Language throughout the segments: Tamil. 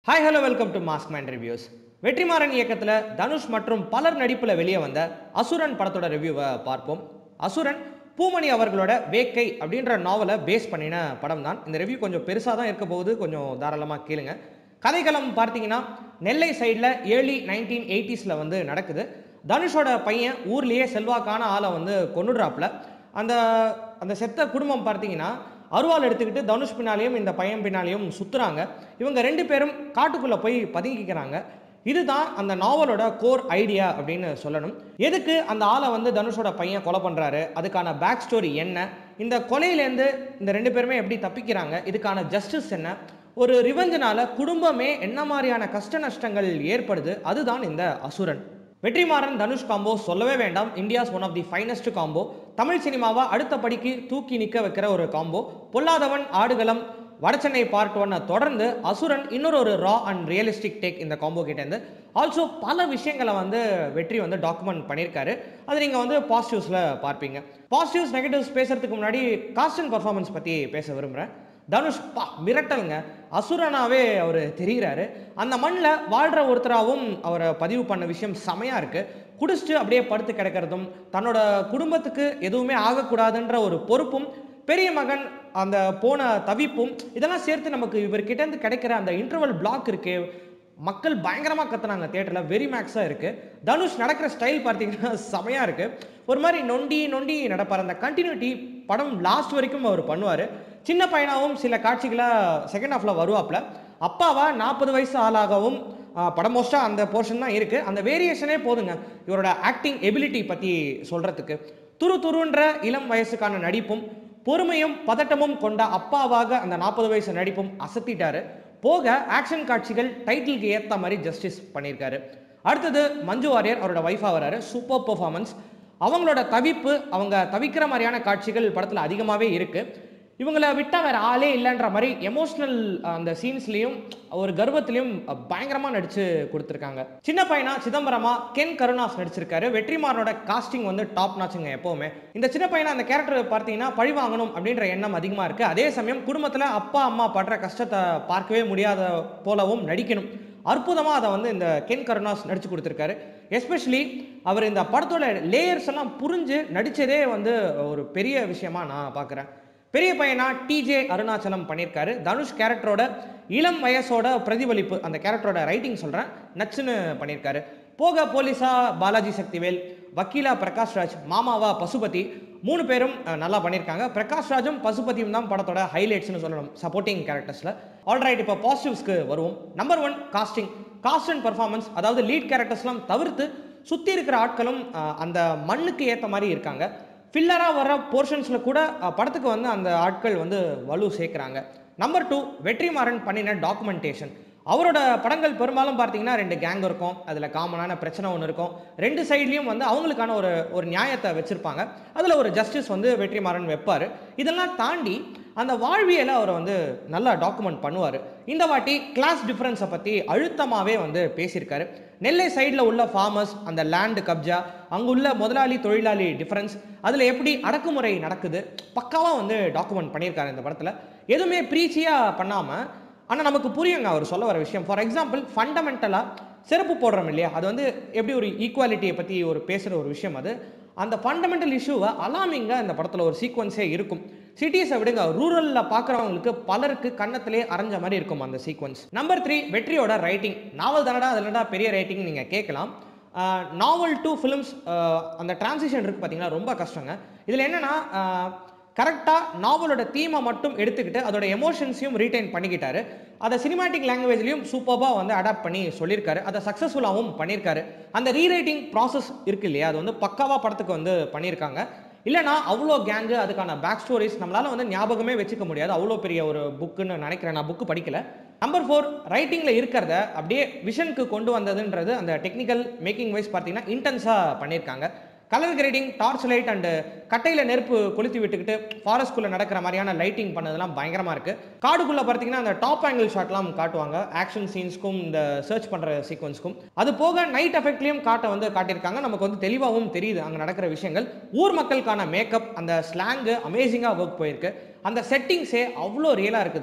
hi hello welcome to mask man reviews Vetrimaaran இயக்கத்தில் தனுஷ் மற்றும் பலர் நடிப்பில் வெளியே வந்த அசுரன் படத்தோட ரிவ்யூவை பார்ப்போம் அசுரன் பூமணி அவர்களோட வேக்கை அப்படின்ற நாவலை பேஸ் பண்ணின படம் தான் இந்த ரிவ்யூ கொஞ்சம் பெருசாக தான் இருக்க போகுது கொஞ்சம் தாராளமாக கேளுங்க கதைக்களம் பார்த்தீங்கன்னா நெல்லை சைடில் ஏர்லி நைன்டீன் எயிட்டிஸில் வந்து நடக்குது தனுஷோட பையன் ஊர்லேயே செல்வாக்கான ஆளை வந்து கொண்டுடுறாப்புல அந்த அந்த செத்த குடும்பம் பார்த்தீங்கன்னா அருவாள் எடுத்துக்கிட்டு தனுஷ் பின்னாலேயும் இந்த பையன் பின்னாலேயும் சுத்துறாங்க இவங்க ரெண்டு பேரும் காட்டுக்குள்ளே போய் பதுங்கிக்கிறாங்க இதுதான் அந்த நாவலோட கோர் ஐடியா அப்படின்னு சொல்லணும் எதுக்கு அந்த ஆளை வந்து தனுஷோட பையன் கொலை பண்ணுறாரு அதுக்கான பேக் ஸ்டோரி என்ன இந்த கொலையிலேருந்து இந்த ரெண்டு பேருமே எப்படி தப்பிக்கிறாங்க இதுக்கான ஜஸ்டிஸ் என்ன ஒரு ரிவெஞ்சனால குடும்பமே என்ன மாதிரியான கஷ்ட நஷ்டங்கள் ஏற்படுது அதுதான் இந்த அசுரன் வெற்றிமாறன் தனுஷ் காம்போ சொல்லவே வேண்டாம் India's one of the finest combo Tamil சினிமாவை அடுத்த படிக்கு தூக்கி நிற்க வைக்கிற ஒரு காம்போ பொல்லாதவன் ஆடுகளம் வடச்சென்னை பார்ட் ஒன்னை தொடர்ந்து அசுரன் இன்னொரு ஒரு ரா அண்ட் ரியலிஸ்டிக் டேக் இந்த காம்போ கிட்டேருந்து ஆல்சோ பல விஷயங்களை வந்து வெற்றி வந்து டாக்குமெண்ட் பண்ணியிருக்காரு அது நீங்கள் வந்து பாசிட்டிவ்ஸில் பார்ப்பீங்க பாசிட்டிவ்ஸ் நெகட்டிவ்ஸ் பேசுறதுக்கு முன்னாடி காஸ்ட் அண்ட் பர்ஃபார்மன்ஸ் பற்றி பேச விரும்புகிறேன் தனுஷ் பா மிரட்டலுங்க அசுரனாவே அவர் தெரிகிறாரு அந்த மண்ணில் வாழ்கிற ஒருத்தராகவும் அவரை பதிவு பண்ண விஷயம் செமையாக இருக்குது குடிச்சிட்டு அப்படியே படுத்து கிடக்கிறதும் தன்னோட குடும்பத்துக்கு எதுவுமே ஆகக்கூடாதுன்ற ஒரு பொறுப்பும் பெரிய மகன் அந்த போன தவிப்பும் இதெல்லாம் சேர்த்து நமக்கு இவர்கிட்டேருந்து கிடைக்கிற அந்த இன்டர்வல் பிளாக் இருக்கே மக்கள் பயங்கரமாக கத்துனாங்க தேட்டரில் வெரி மேக்ஸாக இருக்குது தனுஷ் நடக்கிற ஸ்டைல் பார்த்தீங்கன்னா செமையாக இருக்குது ஒரு மாதிரி நொண்டி நொண்டி நடப்பார் அந்த கண்டினியூட்டி படம் லாஸ்ட் வரைக்கும் அவர் பண்ணுவார் சின்ன பையனாகவும் சில காட்சிகளை செகண்ட் ஹாஃபில் வருவாப்புல அப்பாவா நாற்பது வயசு ஆளாகவும் ஆஹ், படம் மோஸ்ட்டாக அந்த போர்ஷன் தான் இருக்குது அந்த வேரியேஷனே போதுங்க இவரோட ஆக்டிங் எபிலிட்டி பற்றி சொல்கிறதுக்கு துரு துருன்ற இளம் வயசுக்கான நடிப்பும் பொறுமையும் பதட்டமும் கொண்ட அப்பாவாக அந்த நாற்பது வயசு நடிப்பும் அசத்திட்டாரு போக ஆக்ஷன் காட்சிகள் டைட்டிலுக்கு ஏற்ற மாதிரி ஜஸ்டிஸ் பண்ணியிருக்காரு அடுத்தது மஞ்சு வாரியர் அவரோட ஒய்ஃபாக வராரு சூப்பர் பெர்ஃபார்மன்ஸ் அவங்களோட தவிப்பு அவங்க தவிக்கிற மாதிரியான காட்சிகள் படத்தில் அதிகமாகவே இருக்குது இவங்கள விட்டால் வேற ஆளே இல்லைன்ற மாதிரி எமோஷ்னல் அந்த சீன்ஸ்லேயும் ஒரு கர்வத்திலையும் பயங்கரமாக நடிச்சு கொடுத்துருக்காங்க சின்ன பையனா சிதம்பரமா கென் கருணாஸ் நடிச்சிருக்காரு வெற்றிமாறனோட காஸ்டிங் வந்து டாப் நாச்சுங்க எப்போவுமே இந்த சின்ன பையனா அந்த கேரக்டர் பார்த்தீங்கன்னா பழி வாங்கணும் அப்படின்ற எண்ணம் அதிகமாக இருக்குது அதே சமயம் குடும்பத்தில் அப்பா அம்மா படுற கஷ்டத்தை பார்க்கவே முடியாத போலவும் நடிக்கணும் அற்புதமாக அதை வந்து இந்த கென் கருணாஸ் நடிச்சு கொடுத்துருக்காரு எஸ்பெஷலி அவர் இந்த படத்தோட லேயர்ஸ் எல்லாம் புரிஞ்சு நடித்ததே வந்து ஒரு பெரிய விஷயமா நான் பார்க்குறேன் பெரிய பையனா டிஜே அருணாச்சலம் பண்ணியிருக்காரு தனுஷ் கேரக்டரோட இளம் வயசோட பிரதிபலிப்பு அந்த கேரக்டரோட ரைட்டிங் சொல்கிறேன் நச்சுன்னு பண்ணியிருக்காரு போக போலீஸா பாலாஜி சக்திவேல் வக்கீலா பிரகாஷ் ராஜ் மாமாவா பசுபதி மூணு பேரும் அஹ், நல்லா பண்ணியிருக்காங்க பிரகாஷ் ராஜும் பசுபதியும் தான் படத்தோட ஹைலைட்ஸ்னு சொல்லணும் சப்போர்ட்டிங் கேரக்டர்ஸில் ஆல்ரைட் இப்போ பாசிட்டிவ்ஸ்க்கு வருவோம் number one casting cast and performance அதாவது லீட் கேரக்டர்ஸ்லாம் தவிர்த்து சுற்றி இருக்கிற ஆட்களும் அஹ், அந்த மண்ணுக்கு ஏற்ற மாதிரி இருக்காங்க ஃபில்லராக வர போர்ஷன்ஸில் கூட அஹ், படத்துக்கு வந்து அந்த ஆட்கள் வந்து வலு சேர்க்குறாங்க நம்பர் டூ வெற்றிமாறன் பண்ணின டாக்குமெண்டேஷன் அவரோட படங்கள் பெரும்பாலும் பார்த்தீங்கன்னா ரெண்டு கேங் இருக்கும் அதில் காமனான பிரச்சனை ஒன்று இருக்கும் ரெண்டு சைட்லேயும் வந்து அவங்களுக்கான ஒரு ஒரு நியாயத்தை வச்சுருப்பாங்க அதில் ஒரு ஜஸ்டிஸ் வந்து வெற்றிமாறன் வைப்பார் இதெல்லாம் தாண்டி அந்த வாழ்வியலை அவர் வந்து நல்லா டாக்குமெண்ட் பண்ணுவார் இந்த வாட்டி கிளாஸ் டிஃப்ரென்ஸை பற்றி அழுத்தமாகவே வந்து பேசியிருக்காரு நெல்லை சைடில் உள்ள ஃபார்மர்ஸ் அந்த லேண்டு கப்ஜா அங்குள்ள முதலாளி தொழிலாளி டிஃப்ரென்ஸ் அதில் எப்படி அடக்குமுறை நடக்குது பக்காவாக வந்து டாக்குமெண்ட் பண்ணியிருக்காரு இந்த படத்தில் எதுவுமே ப்ரீச்சியாக பண்ணாமல் ஆனால் நமக்கு புரியுங்க அவர் சொல்ல வர விஷயம் ஃபார் எக்ஸாம்பிள் ஃபண்டமெண்டலாக செருப்பு போடுறோம் இல்லையா அது வந்து எப்படி ஒரு ஈக்குவாலிட்டியை பற்றி ஒரு பேசுகிற ஒரு விஷயம் அது அந்த ஃபண்டமெண்டல் இஷ்யூவை அலாமிங்காக இந்த படத்தில் ஒரு சீக்வன்ஸே இருக்கும் சிட்டிஸை விடுங்க ரூரலில் பார்க்குறவங்களுக்கு பலருக்கு கன்னத்திலே அரைஞ்ச மாதிரி இருக்கும் அந்த சீக்வன்ஸ் நம்பர் த்ரீ வெற்றியோட ரைட்டிங் நாவல் தானடா அதில்டா பெரிய ரைட்டிங் நீங்கள் கேட்கலாம் நாவல் டு ஃபிலிம்ஸ் அந்த டிரான்சிஷன் இருக்குது பார்த்தீங்கன்னா ரொம்ப கஷ்டங்க இதில் என்னென்னா கரெக்டாக நாவலோட தீமை மட்டும் எடுத்துக்கிட்டு அதோட எமோஷன்ஸையும் ரீட்டைன் பண்ணிக்கிட்டாரு அதை சினிமாட்டிக் லாங்குவேஜ்லையும் சூப்பராக வந்து அடாப்ட் பண்ணி சொல்லியிருக்காரு அதை சக்ஸஸ்ஃபுல்லாகவும் பண்ணியிருக்காரு அந்த ரீரைட்டிங் ப்ராசஸ் இருக்கு இல்லையா அது வந்து பக்காவாக படத்துக்கு வந்து பண்ணியிருக்காங்க இல்லைனா அவ்வளோ கேங்கு அதுக்கான பேக் ஸ்டோரிஸ் நம்மளால வந்து ஞாபகமே வச்சுக்க முடியாது அவ்வளோ பெரிய ஒரு புக்குன்னு நினைக்கிறேன் நான் புக்கு படிக்கல நம்பர் ஃபோர் ரைட்டிங்கில் இருக்கிறத அப்படியே விஷனுக்கு கொண்டு வந்ததுன்றது அந்த டெக்னிக்கல் மேக்கிங் வைஸ் பார்த்தீங்கன்னா இன்டென்ஸாக பண்ணியிருக்காங்க colour grading torch light and கட்டையில் நெருப்பு கொளுத்தி விட்டுக்கிட்டு ஃபாரஸ்ட்குள்ளே நடக்கிற மாதிரியான லைட்டிங் பண்ணதெல்லாம் பயங்கரமாக இருக்குது காடுக்குள்ளே பார்த்தீங்கன்னா அந்த டாப் ஆங்கிள் ஷாட்லாம் காட்டுவாங்க ஆக்ஷன் சீன்ஸ்க்கும் இந்த சர்ச் பண்ணுற சீக்வன்ஸ்க்கும் அது போக நைட் எஃபெக்ட்லையும் காட்ட வந்து காட்டியிருக்காங்க நமக்கு வந்து தெளிவாகவும் தெரியுது அங்கே நடக்கிற விஷயங்கள் ஊர் மக்களுக்கான மேக்கப் அந்த ஸ்லாங்கு அமேசிங்காக ஒர்க் போயிருக்கு அந்த செட்டிங்ஸே அவ்வளோ ரியலாக இருக்குதுங்க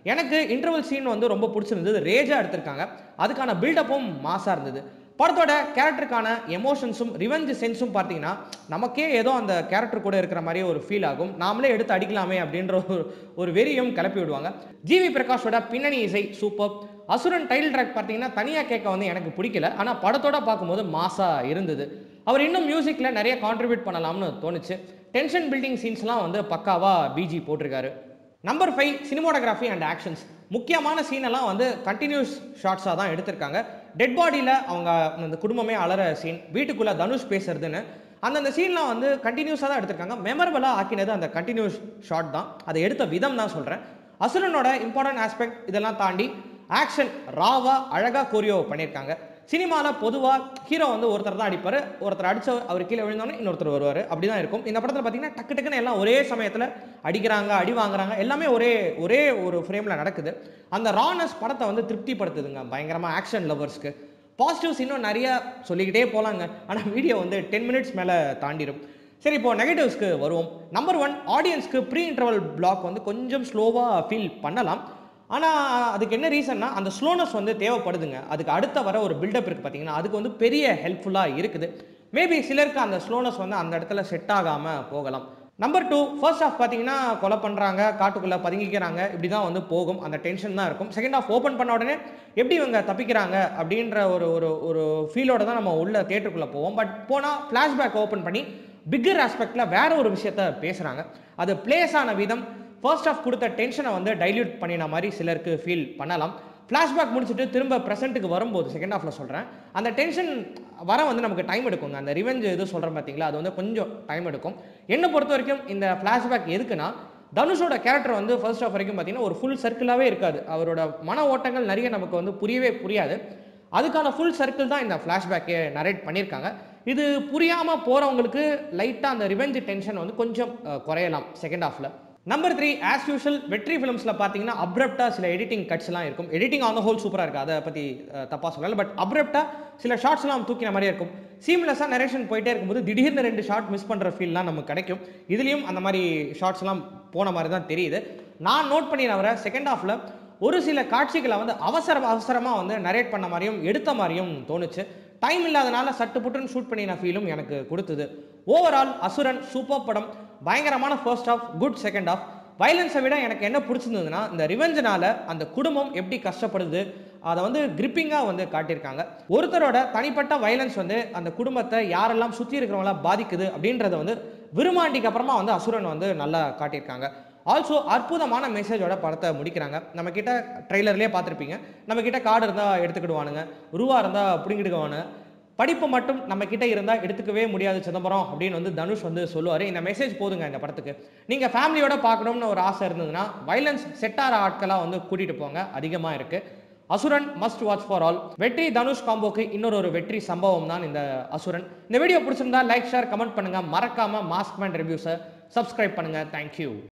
எனக்கு இன்டர்வல் சீன் வந்து ரொம்ப பிடிச்சிருந்தது ரேஜாக எடுத்திருக்காங்க அதுக்கான பில்டப்பும் மாசாக இருந்தது படத்தோட கேரக்டருக்கான எமோஷன்ஸும் ரிவெஞ்ச் சென்ஸும் பார்த்தீங்கன்னா நமக்கே ஏதோ அந்த கேரக்டர் கூட இருக்கிற மாதிரியே ஒரு ஃபீல் ஆகும் நாமளே எடுத்து அடிக்கலாமே அப்படின்ற ஒரு ஒரு வெறியும் கிளப்பி விடுவாங்க ஜிவி பிரகாஷோட பின்னணி இசை சூப்பர் அசுரன் டைல் ட்ராக் பார்த்தீங்கன்னா தனியாக கேட்க வந்து எனக்கு பிடிக்கல ஆனால் படத்தோட பார்க்கும்போது மாசா இருந்தது அவர் இன்னும் மியூசிக்கில் நிறைய கான்ட்ரிபியூட் பண்ணலாம்னு தோணுச்சு டென்ஷன் பில்டிங் சீன்ஸ்லாம் வந்து பக்காவாக பிஜி போட்டிருக்காரு number five cinematography and actions முக்கியமான சீனெல்லாம் வந்து கண்டினியூஸ் ஷார்ட்ஸாக தான் எடுத்திருக்காங்க டெட் பாடியில் அவங்க அந்த குடும்பமே அலற சீன் வீட்டுக்குள்ளே தனுஷ் பேசுறதுன்னு அந்தந்த சீன்லாம் வந்து கண்டினியூஸாக தான் எடுத்திருக்காங்க மெமரபிளாக ஆக்கினது அந்த கண்டினியூஸ் ஷார்ட் தான் அதை எடுத்த விதம் தான் சொல்கிறேன் அசுரனோட இம்பார்ட்டன்ட் ஆஸ்பெக்ட் இதெல்லாம் தாண்டி ஆக்ஷன் ராவா அழகாக கோரியோ பண்ணியிருக்காங்க சினிமாவில் பொதுவாக ஹீரோ வந்து ஒருத்தர் தான் அடிப்பார் ஒருத்தர் அடிச்ச அவர் கீழே விழுந்தோன்னே இன்னொருத்தர் வருவார் அப்படி தான் இருக்கும் இந்த படத்தில் பார்த்தீங்கன்னா டக்கு டக்குன்னு எல்லாம் ஒரே சமயத்தில் அடிக்கிறாங்க அடி வாங்குறாங்க எல்லாமே ஒரே ஒரே ஒரு ஃப்ரேமில் நடக்குது அந்த ரானஸ் படத்தை வந்து திருப்திப்படுத்துதுங்க பயங்கரமாக ஆக்ஷன் லவர்ஸ்க்கு பாசிட்டிவ்ஸ் இன்னும் நிறைய சொல்லிக்கிட்டே போகலாங்க ஆனால் வீடியோ வந்து டென் மினிட்ஸ் மேலே தாண்டிடும் சரி இப்போ நெகட்டிவ்ஸ்க்கு வருவோம் நம்பர் ஒன் ஆடியன்ஸ்க்கு ப்ரீ இன்டர்வல் பிளாக் வந்து கொஞ்சம் ஸ்லோவாக ஃபீல் பண்ணலாம் ஆனால் அதுக்கு என்ன ரீசன்னா அந்த ஸ்லோனஸ் வந்து தேவைப்படுதுங்க அதுக்கு அடுத்த வர ஒரு பில்டப் இருக்குது பார்த்தீங்கன்னா அதுக்கு வந்து பெரிய ஹெல்ப்ஃபுல்லாக இருக்குது மேபி சிலருக்கு அந்த ஸ்லோனஸ் வந்து அந்த இடத்துல செட் ஆகாமல் போகலாம் நம்பர் டூ ஃபர்ஸ்ட் ஹாஃப் பார்த்தீங்கன்னா கொலை பண்ணுறாங்க காட்டுக்குள்ளே பதுங்கிக்கிறாங்க இப்படி தான் வந்து போகும் அந்த டென்ஷன் தான் இருக்கும் செகண்ட் ஹாஃப் ஓப்பன் பண்ண உடனே எப்படி இவங்க தப்பிக்கிறாங்க அப்படின்ற ஒரு ஒரு ஒரு ஃபீலோட தான் நம்ம உள்ள தேட்டருக்குள்ளே போவோம் பட் போனால் ஃப்ளாஷ்பேக் ஓப்பன் பண்ணி பிக்கர் ஆஸ்பெக்டில் வேற ஒரு விஷயத்த பேசுகிறாங்க அது பிளேஸ் ஆன விதம் ஃபர்ஸ்ட் ஆஃப் கொடுத்த டென்ஷனை வந்து டைல்யூட் பண்ணின மாதிரி சிலருக்கு ஃபீல் பண்ணலாம் ஃப்ளாஷ்பேக் முடிச்சுட்டு திரும்ப ப்ரெசென்ட்டுக்கு வரும்போது செகண்ட் ஹாஃபில் சொல்கிறேன் அந்த டென்ஷன் வர வந்து நமக்கு டைம் எடுக்குங்க அந்த ரிவெஞ்ச் இது சொல்கிறேன் பார்த்தீங்களா அது வந்து கொஞ்சம் டைம் எடுக்கும் என்னை பொறுத்த வரைக்கும் இந்த ஃப்ளாஷ்பேக் எதுக்குன்னா தனுஷோட கேரக்டர் வந்து ஃபர்ஸ்ட் ஆஃப் வரைக்கும் பார்த்தீங்கன்னா ஒரு ஃபுல் சர்க்கிளாகவே இருக்காது அவரோட மன ஓட்டங்கள் நிறைய நமக்கு வந்து புரியவே புரியாது அதுக்கான ஃபுல் சர்க்கிள் தான் இந்த ஃப்ளாஷ்பேக்கே நரேட் பண்ணியிருக்காங்க இது புரியாமல் போகிறவங்களுக்கு லைட்டாக அந்த ரிவெஞ்ச் டென்ஷன் வந்து கொஞ்சம் அஹ், குறையலாம் செகண்ட் ஹாஃபில் நம்பர் த்ரீ ஆஸ் யூஷுவல் வெற்றி ஃபிலிம்ஸில் பார்த்தீங்கன்னா அப்ரப்டாக சில எடிட்டிங் கட்ஸ்லாம் இருக்கும் எடிட்டிங் ஆன் த ஹோல் சூப்பராக இருக்குது அதை பற்றி தப்பாக சொல்லலை பட் அப்ரப்டாக சில ஷார்ட்ஸ்லாம் தூக்கின மாதிரியே இருக்கும் சீம்லெஸ்ஸாக நரேஷன் போயிட்டே இருக்கும்போது திடீர்னு ரெண்டு ஷார்ட் மிஸ் பண்ணுற ஃபீல்லாம் நமக்கு கிடைக்கும் இதுலேயும் அந்த மாதிரி ஷார்ட்ஸ்லாம் போன மாதிரி தான் தெரியுது நான் நோட் பண்ணி வர செகண்ட் ஹாஃபில் ஒரு சில காட்சிகளை வந்து அவசர அவசரமாக வந்து நரேட் பண்ண மாதிரியும் எடுத்த மாதிரியும் தோணுச்சு டைம் இல்லாதனால சட்டு புட்டுன்னு ஷூட் பண்ணின ஃபீலும் எனக்கு கொடுத்தது ஓவரால் அசுரன் சூப்பர் படம் பயங்கரமான first half good second half வயலன்ஸை விட எனக்கு என்ன பிடிச்சிருந்ததுன்னா இந்த ரிவெஞ்சனால அந்த குடும்பம் எப்படி கஷ்டப்படுது அதை வந்து கிரிப்பிங்காக வந்து காட்டியிருக்காங்க ஒருத்தரோட தனிப்பட்ட வயலன்ஸ் வந்து அந்த குடும்பத்தை யாரெல்லாம் சுற்றி இருக்கிறவங்கள பாதிக்குது அப்படின்றத வந்து விருமாண்டிக்கு அப்புறமா வந்து அசுரன் வந்து நல்லா காட்டியிருக்காங்க ஆல்சோ அற்புதமான மெசேஜோட படத்தை முடிக்கிறாங்க நம்ம கிட்ட ட்ரெய்லர்லேயே பார்த்துருப்பீங்க நம்ம கிட்ட கார்டு இருந்தால் எடுத்துக்கிடுவானுங்க ரூவா இருந்தால் பிடுங்கிடுவானுங்க படிப்பு மட்டும் நம்ம கிட்ட இருந்தால் எடுத்துக்கவே முடியாது சிதம்பரம் அப்படின்னு வந்து தனுஷ் வந்து சொல்லுவார் இந்த மெசேஜ் போதுங்க இந்த படத்துக்கு நீங்கள் ஃபேமிலியோட பார்க்கணும்னு ஒரு ஆசை இருந்ததுன்னா வைலன்ஸ் செட்டார ஆட்களாக வந்து கூட்டிகிட்டு போங்க அதிகமாக இருக்குது அசுரன் மஸ்ட் வாட்ச் ஃபார் ஆல் வெற்றி தனுஷ் காம்போக்கு இன்னொரு ஒரு வெற்றி சம்பவம் தான் இந்த அசுரன் இந்த வீடியோ பிடிச்சிருந்தா லைக் ஷேர் கமெண்ட் பண்ணுங்க மறக்காம மாஸ்க் மேன் ரிவ்யூஸை சப்ஸ்கிரைப் பண்ணுங்க தேங்க்யூ